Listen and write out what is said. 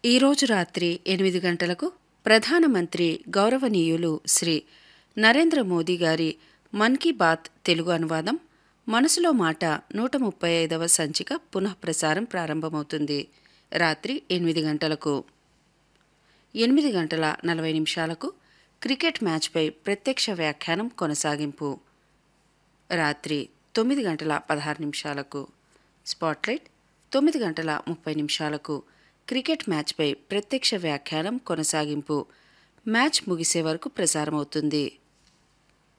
ఈరోజు రాత్రి ఎనిమిది గంటలకు ప్రధానమంత్రి గౌరవనీయులు శ్రీ నరేంద్ర మోదీ గారి మన్ కీ బాత్ తెలుగు అనువాదం మనసులో మాట నూట ముప్పై ఐదవ సంచిక పునఃప్రసారం ప్రారంభమవుతుంది రాత్రి ఎనిమిది గంటలకు ఎనిమిది గంటల నలభై నిమిషాలకు క్రికెట్ మ్యాచ్పై ప్రత్యక్ష వ్యాఖ్యానం కొనసాగింపు రాత్రి తొమ్మిది గంటల పదహారు నిమిషాలకు స్పాట్లైట్ తొమ్మిది గంటల ముప్పై నిమిషాలకు క్రికెట్ మ్యాచ్పై ప్రత్యక్ష వ్యాఖ్యానం కొనసాగింపు మ్యాచ్ ముగిసే వరకు ప్రసారమవుతుంది